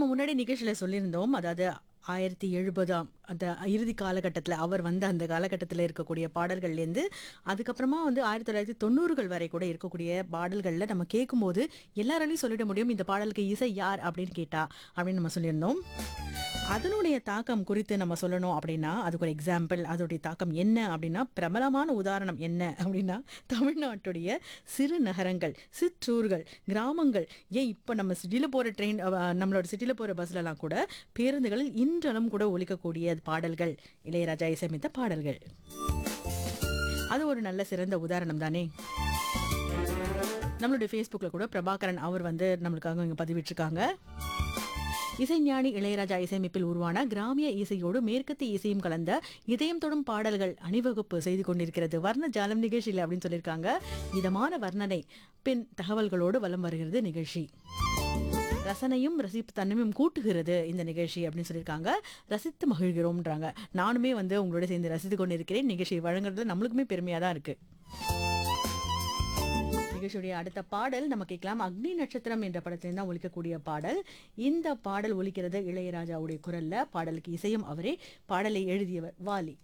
நம்ம முன்னாடி நிகழ்ச்சியில சொல்லியிருந்தோம் அதாவது ஆயிரத்தி எழுபதாம் அந்த இறுதி காலகட்டத்தில் அவர் வந்த அந்த காலகட்டத்தில் இருக்கக்கூடிய பாடல்கள்லேருந்து அதுக்கப்புறமா வந்து ஆயிரத்தி தொள்ளாயிரத்தி தொண்ணூறுகள் வரை கூட இருக்கக்கூடிய பாடல்களில் நம்ம கேட்கும்போது எல்லாராலையும் சொல்லிட முடியும் இந்த பாடலுக்கு இசை யார் அப்படின்னு கேட்டா அப்படின்னு நம்ம சொல்லியிருந்தோம் அதனுடைய தாக்கம் குறித்து நம்ம சொல்லணும் அப்படின்னா அதுக்கு ஒரு எக்ஸாம்பிள் அதோடைய தாக்கம் என்ன அப்படின்னா பிரபலமான உதாரணம் என்ன அப்படின்னா தமிழ்நாட்டுடைய சிறு நகரங்கள் சிற்றூர்கள் கிராமங்கள் ஏன் இப்போ நம்ம சிட்டியில் போகிற ட்ரெயின் நம்மளோட சிட்டியில் போகிற பஸ்லலாம் கூட பேருந்துகளில் இன்றளவும் கூட ஒலிக்கக்கூடிய பாடல்கள் இளையராஜா இசையமைத்த பாடல்கள் அது ஒரு நல்ல சிறந்த உதாரணம் தானே நம்மளுடைய ஃபேஸ்புக்கில் கூட பிரபாகரன் அவர் வந்து நம்மளுக்காக இங்கே பதிவிட்டிருக்காங்க இசைஞானி இளையராஜா இசையமைப்பில் உருவான கிராமிய இசையோடு மேற்கத்திய இசையும் கலந்த இதயம் தொடும் பாடல்கள் அணிவகுப்பு செய்து கொண்டிருக்கிறது வர்ண ஜாலம் நிகழ்ச்சியில் அப்படின்னு சொல்லியிருக்காங்க இதமான வர்ணனை பின் தகவல்களோடு வலம் வருகிறது நிகழ்ச்சி ரசனையும் ரசிப்பு தன்மையும் கூட்டுகிறது இந்த நிகழ்ச்சி அப்படின்னு சொல்லியிருக்காங்க ரசித்து மகிழ்கிறோம்ன்றாங்க நானுமே வந்து உங்களோட சேர்ந்து ரசித்து கொண்டு இருக்கிறேன் நிகழ்ச்சியை வழங்குறதுல நம்மளுக்குமே பெருமையாக தான் இருக்கு நிகழ்ச்சியுடைய அடுத்த பாடல் நம்ம கேட்கலாம் அக்னி நட்சத்திரம் என்ற படத்திலிருந்து தான் ஒலிக்கக்கூடிய பாடல் இந்த பாடல் ஒலிக்கிறது இளையராஜாவுடைய குரல்ல பாடலுக்கு இசையும் அவரே பாடலை எழுதியவர் வாலி